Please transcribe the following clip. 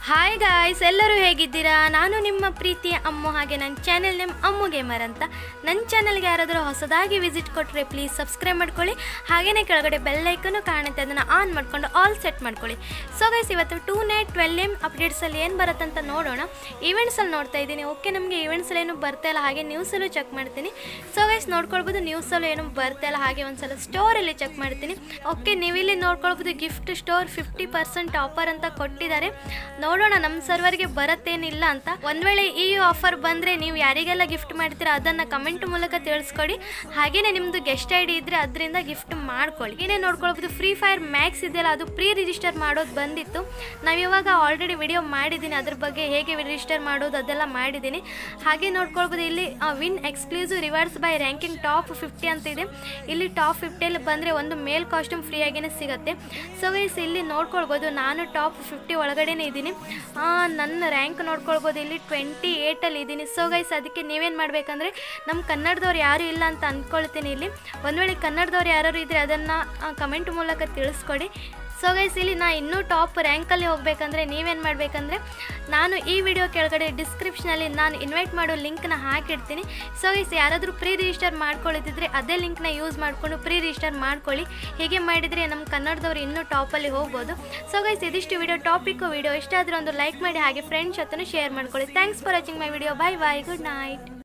hi guys ಎಲ್ಲರೂ ಹೇಗಿದ್ದೀರಾ ನಾನು ನಿಮ್ಮ ಪ್ರೀತಿಯ ಅಮ್ಮು ಹಾಗೆ ನನ್ನ ಚಾನೆಲ್ ನೇಮ್ ಅಮ್ಮು ಗೇಮರ್ ಅಂತ ನನ್ನ ಚಾನಲ್ಗೆ ಯಾರಾದರೂ ಹೊಸದಾಗಿ ವಿಸಿಟ್ ಕೊಟ್ಟರೆ ಪ್ಲೀಸ್ ಸಬ್ಸ್ಕ್ರೈಬ್ ಮಾಡ್ಕೊಳ್ಳಿ ಹಾಗೆಯೇ ಕೆಳಗಡೆ ಬೆಲ್ ಐಕನ್ನು ಕಾಣುತ್ತೆ ಅದನ್ನು ಆನ್ ಮಾಡ್ಕೊಂಡು ಆಲ್ ಸೆಟ್ ಮಾಡ್ಕೊಳ್ಳಿ ಸೊ ಗೈಸ್ ಇವತ್ತು ಟೂ ನೈಟ್ ಟ್ವೆಲ್ ಎಮ್ ಅಪ್ಡೇಟ್ಸಲ್ಲಿ ಏನು ಬರುತ್ತಂತ ನೋಡೋಣ ಈವೆಂಟ್ಸಲ್ಲಿ ನೋಡ್ತಾ ಇದ್ದೀನಿ ಓಕೆ ನಮಗೆ ಈವೆಂಟ್ಸಲ್ಲಿ ಏನು ಬರ್ತಾ ಇಲ್ಲ ಹಾಗೆ ನ್ಯೂಸಲ್ಲೂ ಚೆಕ್ ಮಾಡ್ತೀನಿ ಸೊ ಗೈಸ್ ನೋಡ್ಕೊಳ್ಬೋದು ನ್ಯೂಸಲ್ಲೂ ಏನು ಬರ್ತಾ ಇಲ್ಲ ಹಾಗೆ ಒಂದ್ಸಲ ಸ್ಟೋರಲ್ಲಿ ಚೆಕ್ ಮಾಡ್ತೀನಿ ಓಕೆ ನೀವಿಲ್ಲಿ ನೋಡ್ಕೊಳ್ಬೋದು gift store fifty percent offer ಅಂತ ಕೊಟ್ಟಿದ್ದಾರೆ ನೋಡೋಣ ನಮ್ಮ ಸರ್ವರ್ಗೆ ಬರತ್ತೇನಿಲ್ಲ ಅಂತ ಒಂದ್ ವೇಳೆ ಈ ಆಫರ್ ಬಂದ್ರೆ ನೀವು ಯಾರಿಗೆಲ್ಲ ಗಿಫ್ಟ್ ಮಾಡ್ತೀರಾ ಅದನ್ನ ಕಮೆಂಟ್ ಮೂಲಕ ತಿಳಿಸ್ಕೊಡಿ ಹಾಗೇನೆ ನಿಮ್ದು ಗೆಸ್ಟ್ ಐ ಡಿ ಇದ್ರೆ ಅದರಿಂದ ಗಿಫ್ಟ್ ಮಾಡ್ಕೊಳ್ಳಿ ಏನೇ ನೋಡ್ಕೊಳ್ಬೋದು ಫ್ರೀ ಫೈರ್ ಮ್ಯಾಕ್ಸ್ ಇದೆಯಲ್ಲ ಅದು ಪ್ರೀ ರಿಜಿಸ್ಟರ್ ಮಾಡೋದು ಬಂದಿತ್ತು ನಾವಿವಾಗ ಆಲ್ರೆಡಿ ವಿಡಿಯೋ ಮಾಡಿದ್ದೀನಿ ಅದ್ರ ಬಗ್ಗೆ ಹೇಗೆ ರಿಜಿಸ್ಟರ್ ಮಾಡೋದು ಅದೆಲ್ಲ ಮಾಡಿದ್ದೀನಿ ಹಾಗೆ ನೋಡ್ಕೊಳ್ಬೋದು ಇಲ್ಲಿ win exclusive rewards by ranking top fifty ಅಂತ ಇದೆ ಇಲ್ಲಿ ಟಾಪ್ ಫಿಫ್ಟಿಯಲ್ಲಿ ಬಂದರೆ ಒಂದು ಮೇಲ್ ಕಾಸ್ಟ್ಯೂಮ್ ಫ್ರೀ ಆಗಿನೇ ಸಿಗುತ್ತೆ ಸೊ ಗೈಸ್ ಇಲ್ಲಿ ನೋಡ್ಕೊಳ್ಬೋದು ನಾನು ಟಾಪ್ ಫಿಫ್ಟಿ ಒಳಗಡೆನೇ ಇದ್ದೀನಿ ಆ, ನನ್ನ ರ್ಯಾಂಕ್ ನೋಡ್ಕೊಳ್ಬೋದು ಇಲ್ಲಿ ಟ್ವೆಂಟಿ ಏಯ್ಟಲ್ಲಿ ಇದ್ದೀನಿ ಸೊ ಗೈಸ್ ಅದಕ್ಕೆ ನೀವೇನು ಮಾಡಬೇಕಂದ್ರೆ ನಮ್ಮ ಕನ್ನಡದವ್ರು ಯಾರು ಇಲ್ಲ ಅಂತ ಅಂದ್ಕೊಳ್ತೀನಿ ಇಲ್ಲಿ ಒಂದು ವೇಳೆ ಕನ್ನಡದವ್ರು ಯಾರು ಇದ್ದರೆ ಅದನ್ನು ಕಮೆಂಟ್ ಮೂಲಕ ತಿಳಿಸ್ಕೊಡಿ ಸೊ ಗೈಸ್ ಇಲ್ಲಿ ನಾ ಇನ್ನೂ ಟಾಪ್ ರ್ಯಾಂಕಲ್ಲಿ ಹೋಗಬೇಕಂದ್ರೆ ನೀವೇನು ಮಾಡಬೇಕಂದ್ರೆ ನಾನು ಈ ವಿಡಿಯೋ ಕೆಳಗಡೆ ಡಿಸ್ಕ್ರಿಪ್ಷನಲ್ಲಿ ನಾನು ಇನ್ವೈಟ್ ಮಾಡೋ ಲಿಂಕ್ನ ಹಾಕಿರ್ತೀನಿ ಸೊ ಗೈಸ್ ಯಾರಾದರೂ ಪ್ರೀ ರಿಜಿಸ್ಟರ್ ಮಾಡ್ಕೊಳ್ಳಿದ್ರೆ ಅದೇ ಲಿಂಕ್ನ ಯೂಸ್ ಮಾಡಿಕೊಂಡು ಪ್ರೀ ರಿಜಿಸ್ಟರ್ ಮಾಡ್ಕೊಳ್ಳಿ ಹೀಗೆ ಮಾಡಿದರೆ ನಮ್ಮ ಕನ್ನಡದವ್ರು ಇನ್ನೂ ಟಾಪಲ್ಲಿ ಹೋಗ್ಬೋದು ಸೊ ಗೈಸ್ ಇದಿಷ್ಟು ವಿಡಿಯೋ ಟಾಪಿಕ್ಕು ವಿಡಿಯೋ ಇಷ್ಟ ಆದರೂ ಒಂದು ಲೈಕ್ ಮಾಡಿ ಹಾಗೆ ಫ್ರೆಂಡ್ಸ್ ಜೊತೆ ಶೇರ್ ಮಾಡ್ಕೊಳ್ಳಿ thanks for watching my video bye bye good night